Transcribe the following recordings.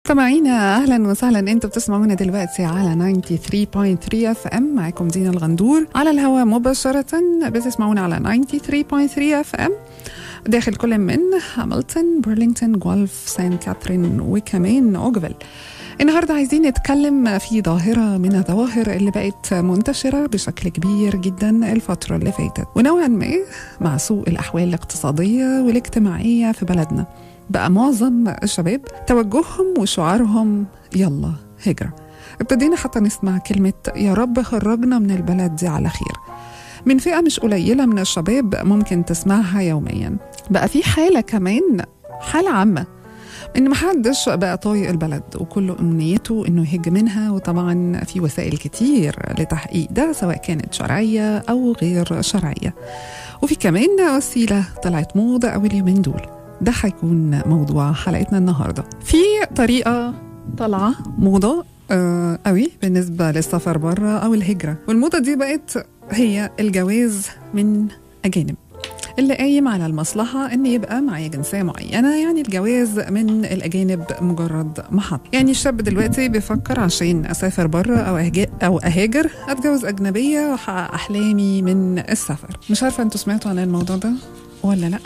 مستمعينا اهلا وسهلا انتوا بتسمعونا دلوقتي على 93.3 اف ام معاكم دينا الغندور على الهواء مباشره بتسمعونا على 93.3 اف ام داخل كل من هاملتون برلينغتون جولف سان كاترين وكمان اوجفيل النهارده عايزين نتكلم في ظاهرة من الظواهر اللي بقت منتشرة بشكل كبير جدا الفترة اللي فاتت ونوعا ما مع سوء الأحوال الاقتصادية والاجتماعية في بلدنا بقى معظم الشباب توجههم وشعارهم يلا هجرة ابتدينا حتى نسمع كلمة يا رب خرجنا من البلد دي على خير من فئة مش قليلة من الشباب ممكن تسمعها يوميا بقى في حالة كمان حالة عامة ان محدش بقى طايق البلد وكل امنيته انه يهج منها وطبعا في وسائل كتير لتحقيق ده سواء كانت شرعيه او غير شرعيه وفي كمان وسيله طلعت موضه او اليومين دول ده هيكون موضوع حلقتنا النهارده في طريقه طالعه موضه آه قوي بالنسبه للسفر بره او الهجره والموضه دي بقت هي الجواز من اجانب اللي قايم على المصلحة إن يبقى معايا جنسية معينة يعني الجواز من الأجانب مجرد محط يعني الشاب دلوقتي بيفكر عشان أسافر بره أو أهجا أو أهاجر أتجوز أجنبية وأحقق أحلامي من السفر مش عارفة أنتوا سمعتوا عن الموضوع ده ولا لأ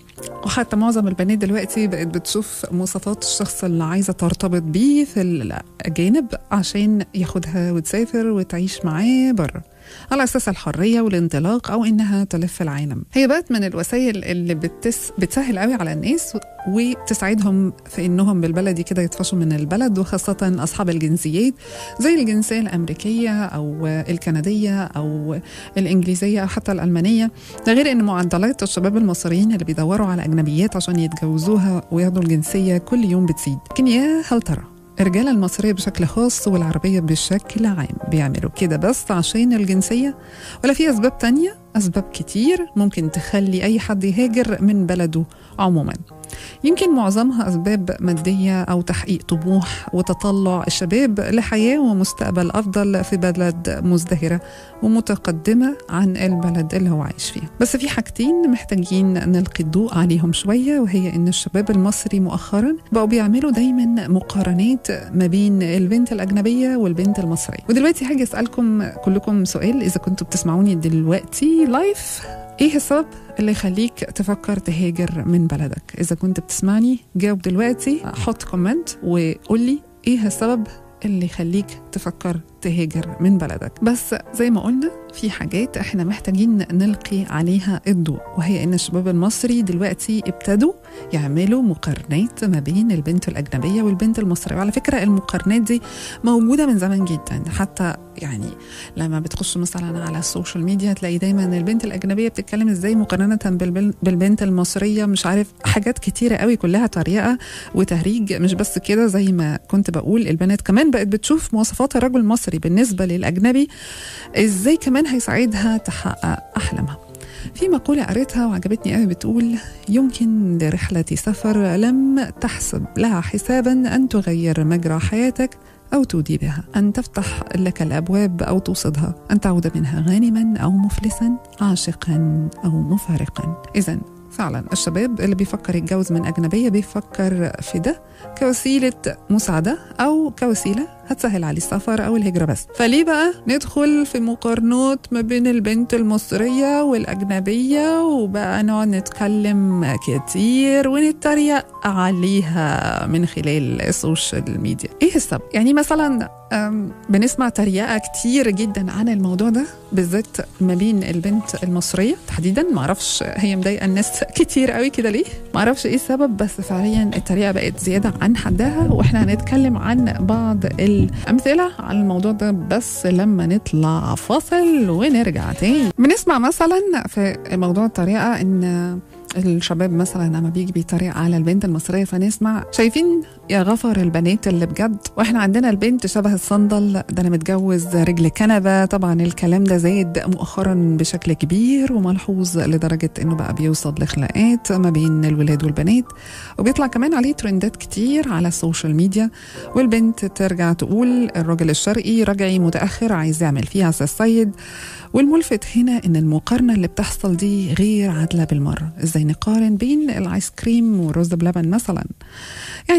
وحتى معظم البنات دلوقتي بقت بتشوف مواصفات الشخص اللي عايزه ترتبط بيه في الاجانب عشان ياخدها وتسافر وتعيش معاه بره على اساس الحريه والانطلاق او انها تلف العالم هي بقت من الوسائل اللي بتس بتسهل قوي على الناس وتساعدهم في انهم بالبلدي كده يطفشوا من البلد وخاصه اصحاب الجنسيات زي الجنسيه الامريكيه او الكنديه او الانجليزيه او حتى الالمانيه ده غير ان معدلات الشباب المصريين اللي بيدوروا على اجنبيات عشان يتجوزوها وياخدوا الجنسيه كل يوم بتزيد لكن يا هل ترى الرجاله المصريه بشكل خاص والعربيه بشكل عام بيعملوا كده بس عشان الجنسيه ولا في اسباب تانية اسباب كتير ممكن تخلي اي حد يهاجر من بلده عموما يمكن معظمها اسباب ماديه او تحقيق طموح وتطلع الشباب لحياه ومستقبل افضل في بلد مزدهره ومتقدمه عن البلد اللي هو عايش فيها بس في حاجتين محتاجين نلقي الضوء عليهم شويه وهي ان الشباب المصري مؤخرا بقوا بيعملوا دايما مقارنات ما بين البنت الاجنبيه والبنت المصريه ودلوقتي هاجي اسالكم كلكم سؤال اذا كنتوا بتسمعوني دلوقتي لايف ايه السبب اللي يخليك تفكر تهاجر من بلدك اذا كنت بتسمعني جاوب دلوقتي حط كومنت وقول لي ايه السبب اللي يخليك تفكر تهاجر من بلدك بس زي ما قلنا في حاجات احنا محتاجين نلقي عليها الضوء وهي ان الشباب المصري دلوقتي ابتدوا يعملوا مقارنات ما بين البنت الاجنبيه والبنت المصريه وعلى فكره المقارنات دي موجوده من زمان جدا حتى يعني لما بتخش مثلا على السوشيال ميديا تلاقي دايما البنت الاجنبيه بتتكلم ازاي مقارنه بالبنت المصريه مش عارف حاجات كتيره قوي كلها طريقه وتهريج مش بس كده زي ما كنت بقول البنات كمان بقت بتشوف مواصفات الرجل المصري بالنسبه للاجنبي ازاي كمان هيساعدها تحقق احلامها في مقولة قريتها وعجبتني قوي بتقول يمكن لرحلة سفر لم تحسب لها حسابا أن تغير مجرى حياتك أو تودي بها أن تفتح لك الأبواب أو توصدها أن تعود منها غانما أو مفلسا عاشقا أو مفارقا إذا فعلا الشباب اللي بيفكر يتجوز من أجنبية بيفكر في ده كوسيلة مساعدة أو كوسيلة هتسهل عليه السفر أو الهجرة بس فليه بقى ندخل في مقارنات ما بين البنت المصرية والأجنبية وبقى نقعد نتكلم كتير ونتريق عليها من خلال السوشيال ميديا إيه السبب؟ يعني مثلا بنسمع تريقة كتير جدا عن الموضوع ده بالذات ما بين البنت المصرية تحديدا معرفش هي مضايقة الناس كتير قوي كده ليه معرفش ايه السبب بس فعليا التريقة بقت زيادة عن حدها واحنا هنتكلم عن بعض الأمثلة على الموضوع ده بس لما نطلع فاصل ونرجع تاني بنسمع مثلا في موضوع الطريقة ان الشباب مثلا لما بيجي بيتريق على البنت المصريه فنسمع شايفين يا غفر البنات اللي بجد واحنا عندنا البنت شبه الصندل ده انا متجوز رجل كنبه طبعا الكلام ده زايد مؤخرا بشكل كبير وملحوظ لدرجه انه بقى بيوصل لخناقات ما بين الولاد والبنات وبيطلع كمان عليه ترندات كتير على السوشيال ميديا والبنت ترجع تقول الراجل الشرقي رجعي متاخر عايز يعمل فيها السيد والملفت هنا ان المقارنه اللي بتحصل دي غير عادله بالمره ازاي نقارن بين الايس كريم والرز بلبن مثلا يعني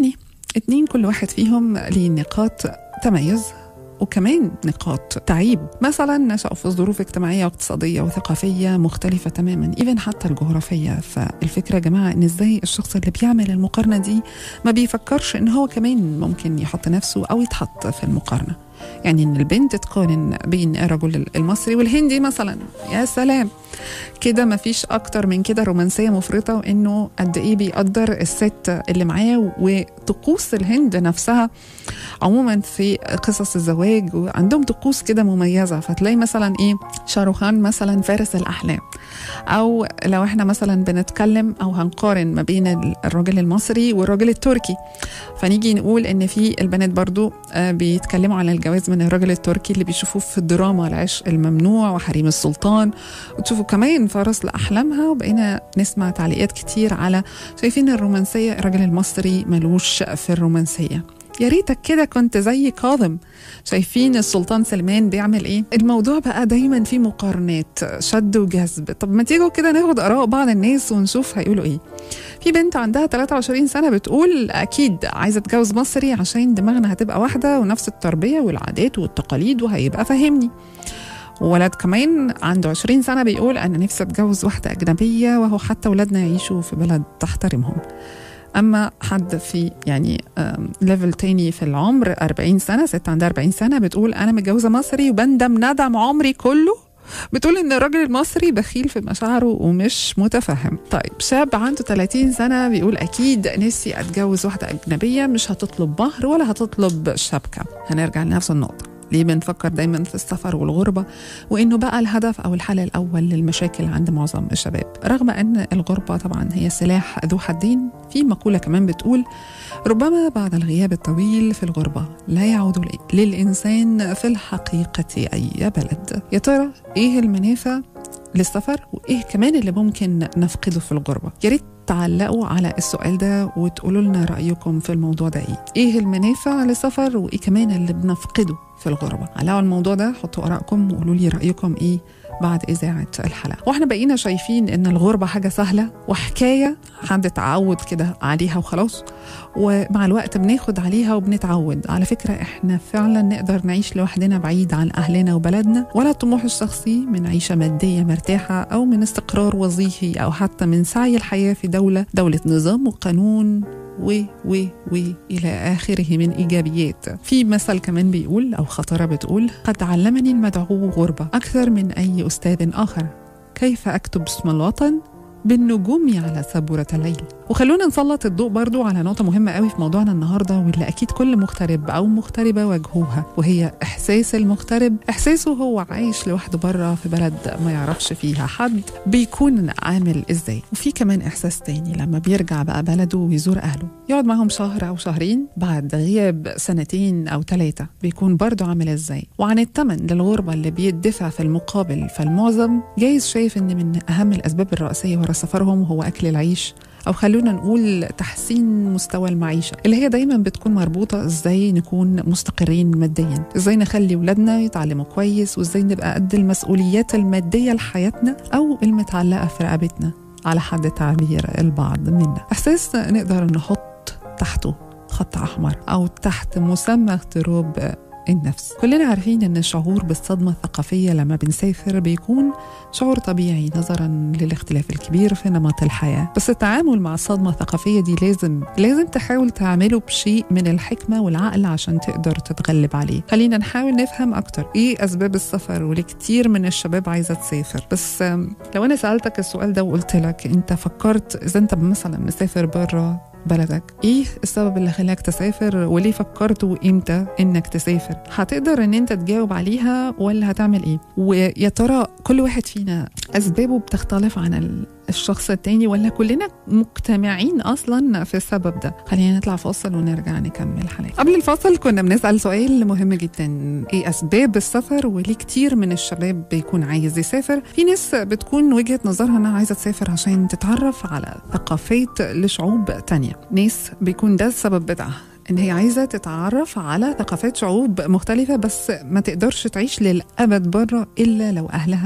اتنين كل واحد فيهم ليه نقاط تميز وكمان نقاط تعيب مثلا نشأوا في ظروف اجتماعية واقتصادية وثقافية مختلفة تماما ايفن حتى الجغرافية فالفكرة يا جماعة ان ازاي الشخص اللي بيعمل المقارنة دي ما بيفكرش ان هو كمان ممكن يحط نفسه او يتحط في المقارنة يعني ان البنت تقارن بين الرجل المصري والهندي مثلا يا سلام كده مفيش اكتر من كده رومانسيه مفرطه وانه قد ايه بيقدر الست اللي معاه وطقوس الهند نفسها عموما في قصص الزواج وعندهم طقوس كده مميزه فتلاقي مثلا ايه شاروخان مثلا فارس الاحلام او لو احنا مثلا بنتكلم او هنقارن ما بين الراجل المصري والراجل التركي فنيجي نقول ان في البنات برضو بيتكلموا على الجواز من الراجل التركي اللي بيشوفوه في الدراما العشق الممنوع وحريم السلطان وتشوفوا كمان فرس لأحلامها وبقينا نسمع تعليقات كتير على شايفين الرومانسية الراجل المصري ملوش في الرومانسية يا ريتك كده كنت زي كاظم شايفين السلطان سلمان بيعمل ايه الموضوع بقى دايما فيه مقارنات شد وجذب طب ما تيجوا كده ناخد اراء بعض الناس ونشوف هيقولوا ايه في بنت عندها 23 سنة بتقول أكيد عايزة أتجوز مصري عشان دماغنا هتبقى واحدة ونفس التربية والعادات والتقاليد وهيبقى فاهمني ولد كمان عنده 20 سنة بيقول أنا نفسي أتجوز واحدة أجنبية وهو حتى ولادنا يعيشوا في بلد تحترمهم أما حد في يعني ليفل تاني في العمر 40 سنة ست عندها 40 سنة بتقول أنا متجوزة مصري وبندم ندم عمري كله بتقول ان الراجل المصري بخيل في مشاعره ومش متفهم طيب شاب عنده 30 سنة بيقول أكيد نفسي أتجوز واحدة أجنبية مش هتطلب مهر ولا هتطلب شبكة هنرجع لنفس النقطة ليه بنفكر دايما في السفر والغربة وإنه بقى الهدف أو الحل الأول للمشاكل عند معظم الشباب رغم أن الغربة طبعا هي سلاح ذو حدين في مقولة كمان بتقول ربما بعد الغياب الطويل في الغربة لا يعود للإنسان في الحقيقة أي بلد يا ترى إيه المنافع للسفر وإيه كمان اللي ممكن نفقده في الغربة يا ريت تعلقوا على السؤال ده وتقولوا لنا رأيكم في الموضوع ده إيه إيه المنافع للسفر وإيه كمان اللي بنفقده في الغربة علقوا الموضوع ده حطوا آرائكم وقولوا لي رأيكم إيه بعد إذاعة الحلقة واحنا بقينا شايفين إن الغربة حاجة سهلة وحكاية حد اتعود كده عليها وخلاص ومع الوقت بناخد عليها وبنتعود على فكرة احنا فعلا نقدر نعيش لوحدنا بعيد عن أهلنا وبلدنا ولا الطموح الشخصي من عيشة مادية مرتاحة أو من استقرار وظيفي أو حتى من سعي الحياة في دولة دولة نظام وقانون و و و إلى آخره من إيجابيات في مثل كمان بيقول أو خطرة بتقول قد علمني المدعو غربة أكثر من أي أستاذ آخر كيف أكتب اسم الوطن بالنجوم على سبورة الليل وخلونا نسلط الضوء برضو على نقطة مهمة قوي في موضوعنا النهاردة واللي أكيد كل مغترب أو مغتربة واجهوها وهي إحساس المغترب إحساسه هو عايش لوحده بره في بلد ما يعرفش فيها حد بيكون عامل إزاي وفي كمان إحساس تاني لما بيرجع بقى بلده ويزور أهله يقعد معهم شهر أو شهرين بعد غياب سنتين أو ثلاثة بيكون برضو عامل إزاي وعن الثمن للغربة اللي بيدفع في المقابل فالمعظم جايز شايف إن من أهم الأسباب الرئيسية ورا سفرهم هو أكل العيش أو خلونا نقول تحسين مستوى المعيشة اللي هي دايما بتكون مربوطة إزاي نكون مستقرين ماديا إزاي نخلي ولادنا يتعلموا كويس وإزاي نبقى قد المسؤوليات المادية لحياتنا أو المتعلقة في رقبتنا على حد تعبير البعض منا إحساس نقدر نحط تحته خط أحمر أو تحت مسمى اغتراب النفس كلنا عارفين ان الشعور بالصدمة الثقافية لما بنسافر بيكون شعور طبيعي نظرا للاختلاف الكبير في نمط الحياة بس التعامل مع الصدمة الثقافية دي لازم لازم تحاول تعمله بشيء من الحكمة والعقل عشان تقدر تتغلب عليه خلينا نحاول نفهم اكتر ايه اسباب السفر وليه كتير من الشباب عايزة تسافر بس لو انا سألتك السؤال ده وقلت لك انت فكرت اذا انت مثلا مسافر بره بلدك ايه السبب اللي خلاك تسافر وليه فكرت وامتى انك تسافر هتقدر ان انت تجاوب عليها ولا هتعمل ايه ويا ترى كل واحد فينا اسبابه بتختلف عن الشخص التاني ولا كلنا مجتمعين اصلا في السبب ده خلينا نطلع فاصل ونرجع نكمل حلقة قبل الفاصل كنا بنسال سؤال مهم جدا ايه اسباب السفر وليه كتير من الشباب بيكون عايز يسافر في ناس بتكون وجهه نظرها انها عايزه تسافر عشان تتعرف على ثقافات لشعوب تانية ناس بيكون ده السبب بتاعها ان هي عايزه تتعرف على ثقافات شعوب مختلفه بس ما تقدرش تعيش للابد بره الا لو اهلها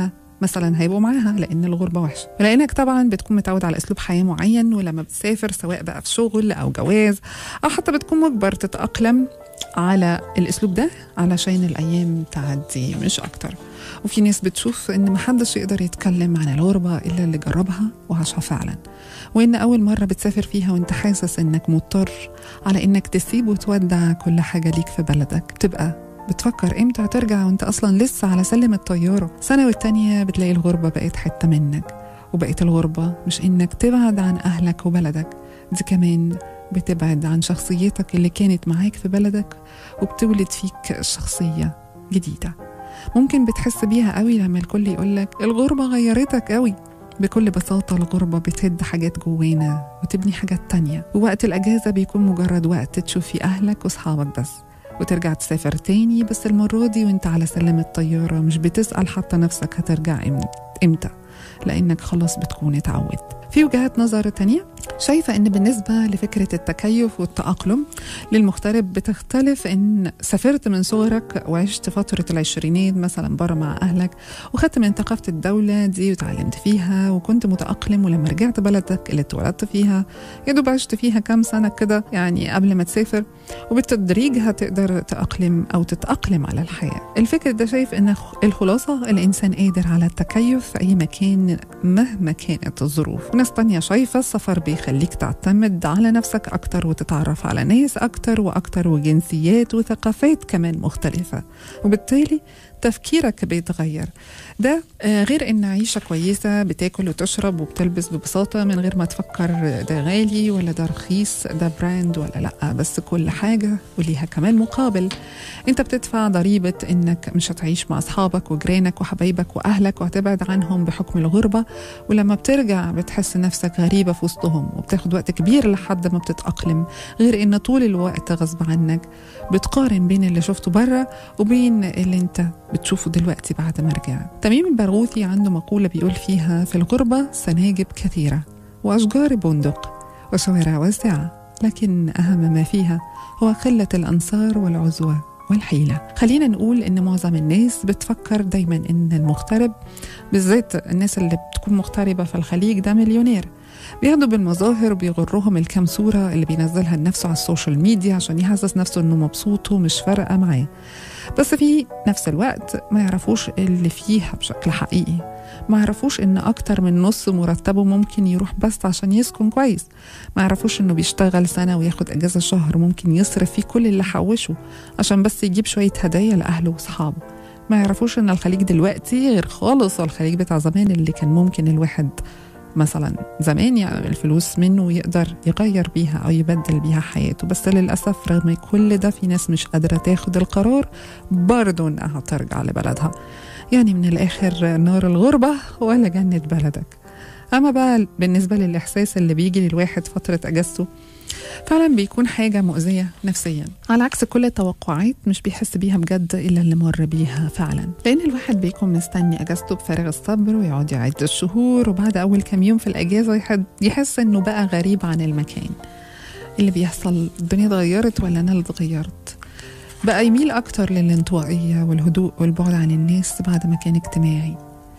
مثلا هيبقوا معاها لان الغربه وحشه ولانك طبعا بتكون متعود على اسلوب حياه معين ولما بتسافر سواء بقى في شغل او جواز او حتى بتكون مجبر تتاقلم على الاسلوب ده علشان الايام تعدي مش اكتر وفي ناس بتشوف ان محدش يقدر يتكلم عن الغربه الا اللي جربها وعاشها فعلا وان اول مره بتسافر فيها وانت حاسس انك مضطر على انك تسيب وتودع كل حاجه ليك في بلدك بتبقى بتفكر امتى هترجع وانت اصلا لسه على سلم الطياره سنه والتانيه بتلاقي الغربه بقت حته منك وبقت الغربه مش انك تبعد عن اهلك وبلدك دي كمان بتبعد عن شخصيتك اللي كانت معاك في بلدك وبتولد فيك شخصيه جديده ممكن بتحس بيها قوي لما الكل يقولك الغربه غيرتك قوي بكل بساطة الغربة بتهد حاجات جوانا وتبني حاجات تانية ووقت الأجازة بيكون مجرد وقت تشوف فيه أهلك وأصحابك بس وترجع تسافر تاني بس المرة دي وانت على سلم الطيارة مش بتسأل حتى نفسك هترجع امتى لأنك خلاص بتكون اتعودت في وجهات نظر تانية شايفة إن بالنسبة لفكرة التكيف والتأقلم للمغترب بتختلف إن سافرت من صغرك وعشت فترة العشرينات مثلا بره مع أهلك وخدت من ثقافة الدولة دي وتعلمت فيها وكنت متأقلم ولما رجعت بلدك اللي اتولدت فيها يا دوب عشت فيها كام سنة كده يعني قبل ما تسافر وبالتدريج هتقدر تأقلم أو تتأقلم على الحياة الفكر ده شايف إن الخلاصة الإنسان قادر على التكيف في أي مكان مهما كانت الظروف وناس تانية شايفة السفر بيخليك تعتمد على نفسك أكتر وتتعرف على ناس أكتر وأكتر وجنسيات وثقافات كمان مختلفة وبالتالي تفكيرك بيتغير ده غير ان عيشه كويسه بتاكل وتشرب وبتلبس ببساطه من غير ما تفكر ده غالي ولا ده رخيص ده براند ولا لا بس كل حاجه وليها كمان مقابل انت بتدفع ضريبه انك مش هتعيش مع اصحابك وجيرانك وحبايبك واهلك وهتبعد عنهم بحكم الغربه ولما بترجع بتحس نفسك غريبه في وسطهم وبتاخد وقت كبير لحد ما بتتاقلم غير ان طول الوقت غصب عنك بتقارن بين اللي شفته بره وبين اللي انت بتشوفه دلوقتي بعد ما رجعت تميم البرغوثي عنده مقولة بيقول فيها في الغربة سناجب كثيرة وأشجار بندق وشوارع واسعة لكن أهم ما فيها هو قلة الأنصار والعزوة والحيلة خلينا نقول إن معظم الناس بتفكر دايما إن المغترب بالذات الناس اللي بتكون مغتربة في الخليج ده مليونير بياخدوا بالمظاهر وبيغرهم الكام صورة اللي بينزلها لنفسه على السوشيال ميديا عشان يحسس نفسه إنه مبسوط ومش فارقة معاه بس في نفس الوقت ما يعرفوش اللي فيها بشكل حقيقي ما يعرفوش ان اكتر من نص مرتبه ممكن يروح بس عشان يسكن كويس ما يعرفوش انه بيشتغل سنة وياخد اجازة شهر ممكن يصرف فيه كل اللي حوشه عشان بس يجيب شوية هدايا لأهله وصحابه ما يعرفوش ان الخليج دلوقتي غير خالص الخليج بتاع زمان اللي كان ممكن الواحد مثلا زمان يعمل الفلوس منه ويقدر يغير بيها او يبدل بيها حياته بس للاسف رغم كل ده في ناس مش قادره تاخد القرار برضه انها ترجع لبلدها يعني من الاخر نار الغربه ولا جنه بلدك اما بقى بالنسبه للاحساس اللي بيجي للواحد فتره اجازته فعلا بيكون حاجة مؤذية نفسيا على عكس كل التوقعات مش بيحس بيها بجد إلا اللي مر بيها فعلا لأن الواحد بيكون مستني أجازته بفارغ الصبر ويقعد يعد الشهور وبعد أول كام يوم في الأجازة يحس إنه بقى غريب عن المكان اللي بيحصل الدنيا اتغيرت ولا أنا اللي اتغيرت بقى يميل أكتر للانطوائية والهدوء والبعد عن الناس بعد ما كان اجتماعي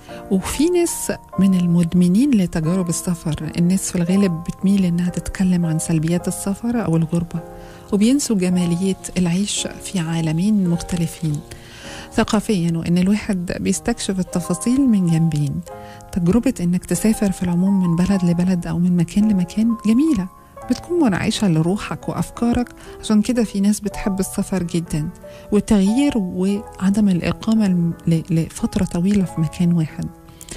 وفي ناس من المدمنين لتجارب السفر الناس في الغالب بتميل انها تتكلم عن سلبيات السفر او الغربه وبينسوا جماليات العيش في عالمين مختلفين ثقافيا وان الواحد بيستكشف التفاصيل من جنبين تجربه انك تسافر في العموم من بلد لبلد او من مكان لمكان جميله بتكون منعشة لروحك وأفكارك عشان كده في ناس بتحب السفر جدا والتغيير وعدم الإقامة لفترة طويلة في مكان واحد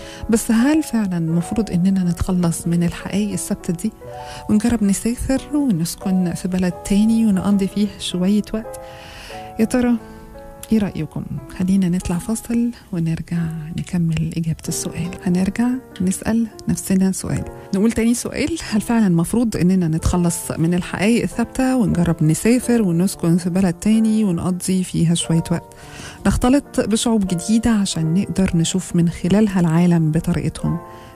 بس هل فعلا المفروض اننا نتخلص من الحقائق الثابته دي ونجرب نسافر ونسكن في بلد تاني ونقضي فيه شويه وقت يا ترى ايه رايكم خلينا نطلع فاصل ونرجع نكمل اجابه السؤال هنرجع نسال نفسنا سؤال نقول تاني سؤال هل فعلا المفروض اننا نتخلص من الحقائق الثابته ونجرب نسافر ونسكن في بلد تاني ونقضي فيها شويه وقت نختلط بشعوب جديده عشان نقدر نشوف من خلالها العالم بطريقتهم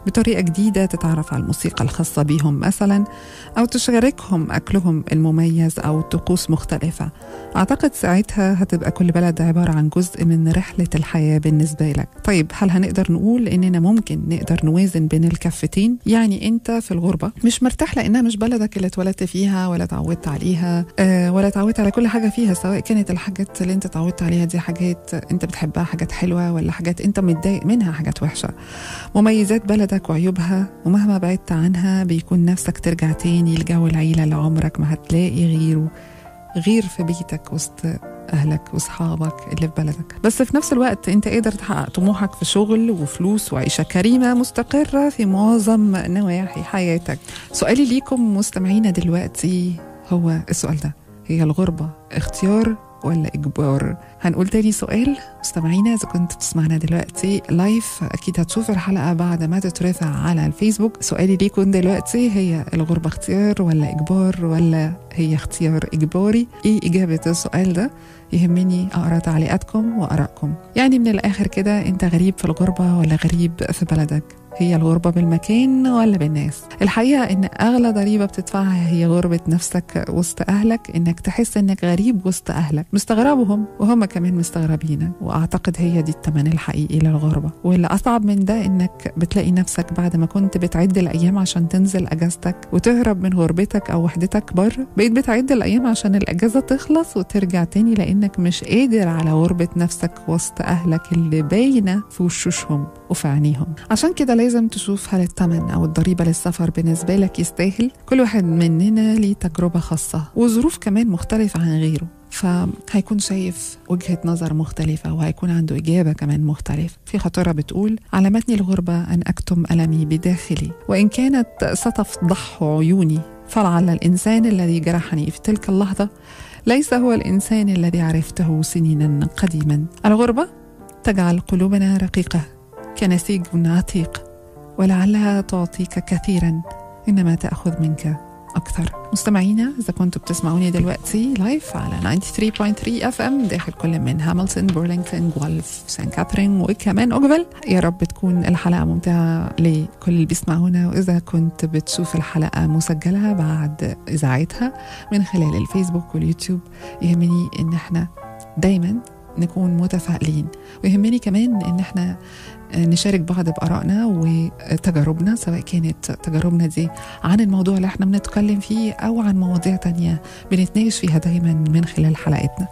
بطريقة جديدة تتعرف على الموسيقى الخاصة بيهم مثلا أو تشاركهم أكلهم المميز أو طقوس مختلفة أعتقد ساعتها هتبقى كل بلد عبارة عن جزء من رحلة الحياة بالنسبة لك طيب هل هنقدر نقول إننا ممكن نقدر نوازن بين الكفتين يعني أنت في الغربة مش مرتاح لأنها مش بلدك اللي اتولدت فيها ولا اتعودت عليها آه ولا اتعودت على كل حاجة فيها سواء كانت الحاجات اللي أنت اتعودت عليها دي حاجات أنت بتحبها حاجات حلوة ولا حاجات أنت متضايق منها حاجات وحشة مميزات بلدك وعيوبها ومهما بعدت عنها بيكون نفسك ترجع تاني لجو العيلة اللي عمرك ما هتلاقي غيره غير في بيتك وسط أهلك وأصحابك اللي في بلدك بس في نفس الوقت أنت قادر تحقق طموحك في شغل وفلوس وعيشة كريمة مستقرة في معظم نواحي حياتك سؤالي ليكم مستمعينا دلوقتي هو السؤال ده هي الغربة اختيار ولا إجبار هنقول تاني سؤال مستمعينا إذا كنت بتسمعنا دلوقتي لايف أكيد هتشوف الحلقة بعد ما تترفع على الفيسبوك سؤالي ليكم دلوقتي هي الغربة اختيار ولا إجبار ولا هي اختيار إجباري إيه إجابة السؤال ده يهمني أقرأ تعليقاتكم وآرائكم يعني من الآخر كده أنت غريب في الغربة ولا غريب في بلدك هي الغربة بالمكان ولا بالناس الحقيقة إن أغلى ضريبة بتدفعها هي غربة نفسك وسط أهلك إنك تحس إنك غريب وسط أهلك مستغربهم وهم كمان مستغربينك وأعتقد هي دي الثمن الحقيقي للغربة واللي أصعب من ده إنك بتلاقي نفسك بعد ما كنت بتعد الأيام عشان تنزل أجازتك وتهرب من غربتك أو وحدتك بره بقيت بتعد الأيام عشان الأجازة تخلص وترجع تاني لأنك مش قادر على غربة نفسك وسط أهلك اللي باينة في وشوشهم وفي عينيهم عشان كده لازم تشوف هل الثمن أو الضريبة للسفر بالنسبة لك يستاهل كل واحد مننا ليه تجربة خاصة وظروف كمان مختلفة عن غيره فهيكون شايف وجهة نظر مختلفة وهيكون عنده إجابة كمان مختلفة في خطيرة بتقول علمتني الغربة أن أكتم ألمي بداخلي وإن كانت ستفضح عيوني فلعل الإنسان الذي جرحني في تلك اللحظة ليس هو الإنسان الذي عرفته سنينا قديما الغربة تجعل قلوبنا رقيقة كنسيج عتيق ولعلها تعطيك كثيرا إنما تأخذ منك أكثر مستمعينا إذا كنتوا بتسمعوني دلوقتي لايف على 93.3 اف ام داخل كل من هاملتون بورلينغتون جولف سان كاترين وكمان أوجفيل يا رب تكون الحلقة ممتعة لكل اللي بيسمعونا وإذا كنت بتشوف الحلقة مسجلة بعد إذاعتها من خلال الفيسبوك واليوتيوب يهمني إن احنا دايما نكون متفائلين ويهمني كمان ان احنا نشارك بعض بارائنا وتجاربنا سواء كانت تجاربنا دي عن الموضوع اللي احنا بنتكلم فيه او عن مواضيع تانية بنتناقش فيها دايما من خلال حلقتنا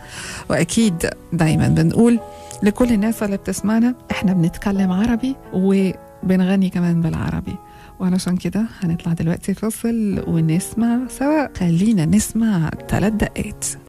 واكيد دايما بنقول لكل الناس اللي بتسمعنا احنا بنتكلم عربي وبنغني كمان بالعربي وعلشان كده هنطلع دلوقتي فصل ونسمع سوا خلينا نسمع ثلاث دقات